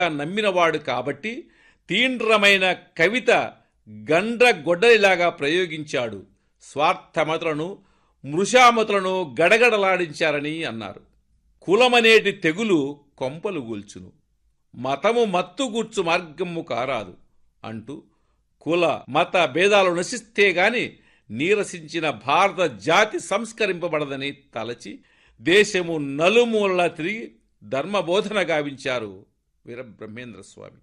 నమ్మినవాడు కాబట్టి తీండ్రమైన కవిత గండ్ర గొడ్డలిలాగా ప్రయోగించాడు స్వార్థమతులను మృషామతులను గడగడలాడించారని అన్నారు కులమనేటి తెగులు కొంపలు గూల్చును మతము మత్తుగూర్చు మార్గము కారాదు అంటూ కుల మత భేదాలు నశిస్తే గాని నీరసించిన భారత జాతి సంస్కరింపబడదని తలచి దేశము నలుమూలలా తిరిగి ధర్మబోధన గావించారు వీరబ్రహ్మేంద్ర స్వామి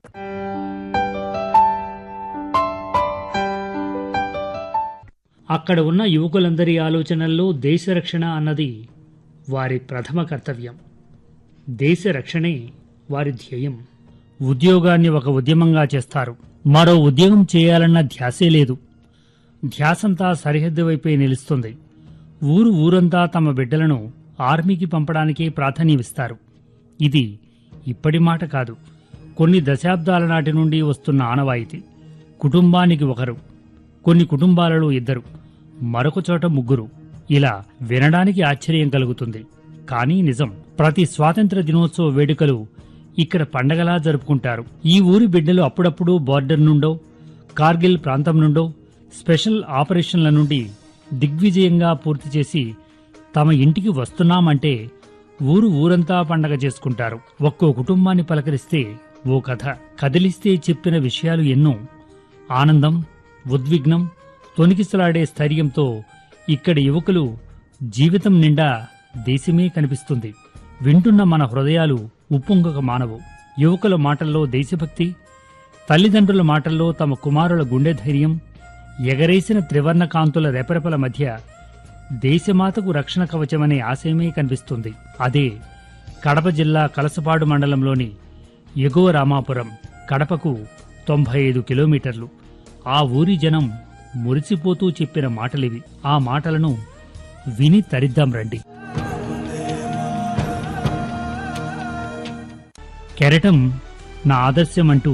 అక్కడ ఉన్న యువకులందరి ఆలోచనల్లో దేశ రక్షణ అన్నది వారి ప్రథమ కర్తవ్యం దేశ రక్షణే వారి ధ్యేయం ఉద్యోగాన్ని ఒక ఉద్యమంగా చేస్తారు మరో ఉద్యోగం చేయాలన్న ధ్యాసే లేదు ధ్యాసంతా సరిహద్దు వైపే నిలుస్తుంది ఊరు ఊరంతా తమ బిడ్డలను ఆర్మీకి పంపడానికే ప్రాధాన్యమిస్తారు ఇది ఇప్పటి మాట కాదు కొన్ని దశాబ్దాల నాటి నుండి వస్తున్న ఆనవాయితీ కుటుంబానికి ఒకరు కొన్ని కుటుంబాలలో ఇద్దరు మరొక చోట ముగ్గురు ఇలా వినడానికి ఆశ్చర్యం కలుగుతుంది కానీ నిజం ప్రతి స్వాతంత్ర దినోత్సవ వేడుకలు ఇక్కడ పండగలా జరుపుకుంటారు ఈ ఊరి బిడ్డలు అప్పుడప్పుడు బార్డర్ నుండో కార్గిల్ ప్రాంతం నుండో స్పెషల్ ఆపరేషన్ల నుండి దిగ్విజయంగా పూర్తి చేసి తమ ఇంటికి వస్తున్నామంటే ఊరు ఊరంతా పండగ చేసుకుంటారు ఒక్కో కుటుంబాన్ని పలకరిస్తే ఓ కథ కదిలిస్తే చెప్పిన విషయాలు ఎన్నో ఆనందం ఉద్విగ్నం తొనికిసలాడే స్థైర్యంతో ఇక్కడి యువకులు జీవితం నిండా దేశమే కనిపిస్తుంది వింటున్న మన హృదయాలు ఉప్పొంగక మానవు యువకుల మాటల్లో దేశభక్తి తల్లిదండ్రుల మాటల్లో తమ కుమారుల గుండె ధైర్యం ఎగరేసిన త్రివర్ణ కాంతుల రెపరెపల మధ్య దేశమాతకు రక్షణ కవచమనే ఆశయమే కనిపిస్తుంది అదే కడప జిల్లా కలసపాడు మండలంలోని ఎగువ రామాపురం కడపకు తొంభై ఐదు కిలోమీటర్లు ఆ ఊరి జనం మురిసిపోతూ చెప్పిన మాటలివి ఆ మాటలను విని తరిద్దాం రండి కెరటం నా ఆదర్శం అంటూ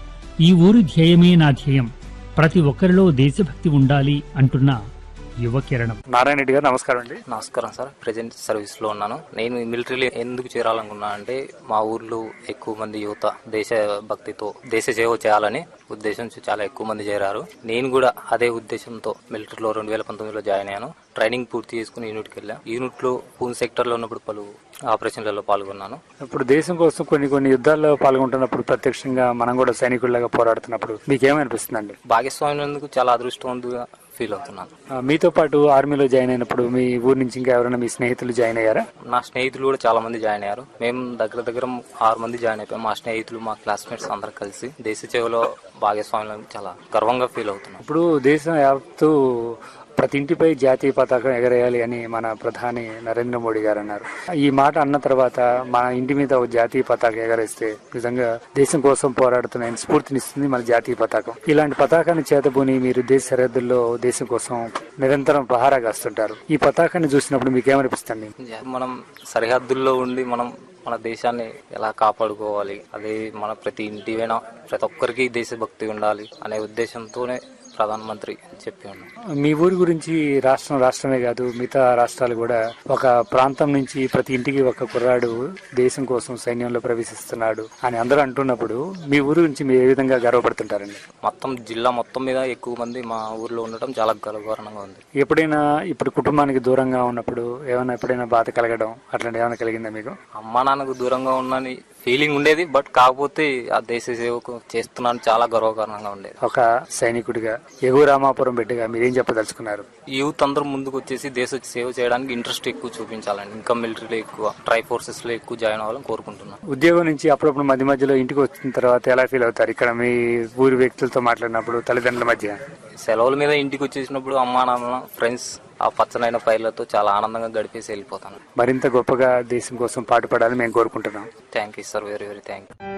ఈ ఊరి ధ్యేయమే నా ధ్యేయం ప్రతి ఒక్కరిలో దేశభక్తి ఉండాలి అంటున్న యువ కిరణం నారాయణ రెడ్డి గారు నమస్కారం అండి నమస్కారం సార్ ప్రజెంట్ సర్వీస్ లో ఉన్నాను నేను మిలిటరీలో ఎందుకు చేరాలనుకున్నా అంటే మా ఊర్లో ఎక్కువ మంది యువత దేశ భక్తితో దేశ సేవ చేయాలని ఉద్దేశంతో చాలా ఎక్కువ మంది చేరారు నేను కూడా అదే ఉద్దేశంతో మిలిటరీలో రెండు వేల పంతొమ్మిదిలో జాయిన్ అయ్యాను ట్రైనింగ్ పూర్తి చేసుకుని యూనిట్కి వెళ్ళాను యూనిట్ లో పూన్ సెక్టర్ లో ఉన్నప్పుడు పలు ఆపరేషన్లలో పాల్గొన్నాను ఇప్పుడు దేశం కోసం కొన్ని కొన్ని యుద్ధాల్లో పాల్గొంటున్నప్పుడు ప్రత్యక్షంగా మనం కూడా సైనికుల్లాగా పోరాడుతున్నప్పుడు మీకేమనిపిస్తుందండి భాగస్వామ్యందుకు చాలా అదృష్టవంతుగా ఫీల్ అవుతున్నాను ఆ, మీతో పాటు ఆర్మీలో జాయిన్ అయినప్పుడు మీ ఊరి నుంచి ఇంకా ఎవరైనా మీ స్నేహితులు జాయిన్ అయ్యారా నా స్నేహితులు కూడా చాలా మంది జాయిన్ అయ్యారు మేము దగ్గర దగ్గర ఆరు మంది జాయిన్ అయిపోయాం మా స్నేహితులు మా క్లాస్మేట్స్ అందరు కలిసి దేశ సేవలో భాగస్వామ్యం చాలా గర్వంగా ఫీల్ అవుతున్నాం ఇప్పుడు దేశం యావత్తు ప్రతి ఇంటిపై జాతీయ పతాకం ఎగరేయాలి అని మన ప్రధాని నరేంద్ర మోడీ గారు అన్నారు ఈ మాట అన్న తర్వాత మన ఇంటి మీద ఒక జాతీయ పతాకం ఎగరేస్తే నిజంగా దేశం కోసం పోరాడుతున్న స్ఫూర్తినిస్తుంది మన జాతీయ పతాకం ఇలాంటి పతాకాన్ని చేతబూని మీరు దేశ సరిహద్దుల్లో దేశం కోసం నిరంతరం పహారా కాస్తుంటారు ఈ పతాకాన్ని చూసినప్పుడు మీకు ఏమనిపిస్తుంది మనం సరిహద్దుల్లో ఉండి మనం మన దేశాన్ని ఎలా కాపాడుకోవాలి అదే మన ప్రతి ఇంటి వెన ప్రతి ఒక్కరికి దేశభక్తి ఉండాలి అనే ఉద్దేశంతోనే ప్రధానమంత్రి చెప్పి ఉన్నాం మీ ఊరి గురించి రాష్ట్రం రాష్ట్రమే కాదు మిగతా రాష్ట్రాలు కూడా ఒక ప్రాంతం నుంచి ప్రతి ఇంటికి ఒక కుర్రాడు దేశం కోసం సైన్యంలో ప్రవేశిస్తున్నాడు అని అందరూ అంటున్నప్పుడు మీ ఊరి గురించి మీరు ఏ విధంగా గర్వపడుతుంటారండి మొత్తం జిల్లా మొత్తం మీద ఎక్కువ మంది మా ఊర్లో ఉండటం చాలా గర్వకారణంగా ఉంది ఎప్పుడైనా ఇప్పుడు కుటుంబానికి దూరంగా ఉన్నప్పుడు ఏమైనా ఎప్పుడైనా బాధ కలగడం అట్లాంటి ఏమైనా కలిగిందా మీకు అమ్మా నాన్నకు దూరంగా ఉన్నని ఫీలింగ్ ఉండేది బట్ కాకపోతే ఆ దేశ సేవకు చేస్తున్నాను చాలా గర్వకారణంగా ఉండేది ఒక సైనికుడిగా ఎగువ రామాపురం బిడ్డగా మీరేం చెప్పదలుచుకున్నారు యూత్ అందరూ ముందుకు వచ్చేసి దేశ సేవ చేయడానికి ఇంట్రెస్ట్ ఎక్కువ చూపించాలండి ఇంకా మిలిటరీలో ఎక్కువ ట్రై ఫోర్సెస్ లో ఎక్కువ జాయిన్ అవ్వాలని కోరుకుంటున్నాను ఉద్యోగం నుంచి అప్పుడప్పుడు మధ్య మధ్యలో ఇంటికి వచ్చిన తర్వాత ఎలా ఫీల్ అవుతారు ఇక్కడ మీ ఊరి వ్యక్తులతో మాట్లాడినప్పుడు తల్లిదండ్రుల మధ్య సెలవుల మీద ఇంటికి వచ్చేసినప్పుడు అమ్మా నాన్న ఫ్రెండ్స్ ఆ పచ్చనైన పైర్లతో చాలా ఆనందంగా గడిపేసి వెళ్ళిపోతాను మరింత గొప్పగా దేశం కోసం పాటుపడాలని మేము కోరుకుంటున్నాం thank you sir very very thank you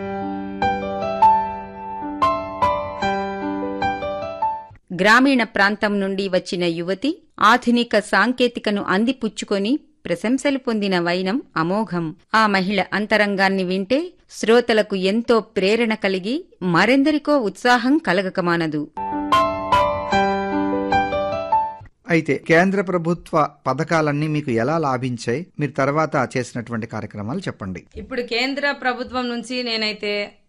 గ్రామీణ ప్రాంతం నుండి వచ్చిన యువతి ఆధునిక సాంకేతికను అందిపుచ్చుకొని ప్రశంసలు పొందిన వైనం అమోఘం ఆ మహిళ అంతరంగాన్ని వింటే శ్రోతలకు ఎంతో ప్రేరణ కలిగి మరెందరికో ఉత్సాహం కలగకమానదు అయితే కేంద్ర ప్రభుత్వ పథకాలన్నీ మీకు ఎలా లాభించాయి మీరు తర్వాత చేసినటువంటి కార్యక్రమాలు చెప్పండి ఇప్పుడు కేంద్ర ప్రభుత్వం నుంచి నేనైతే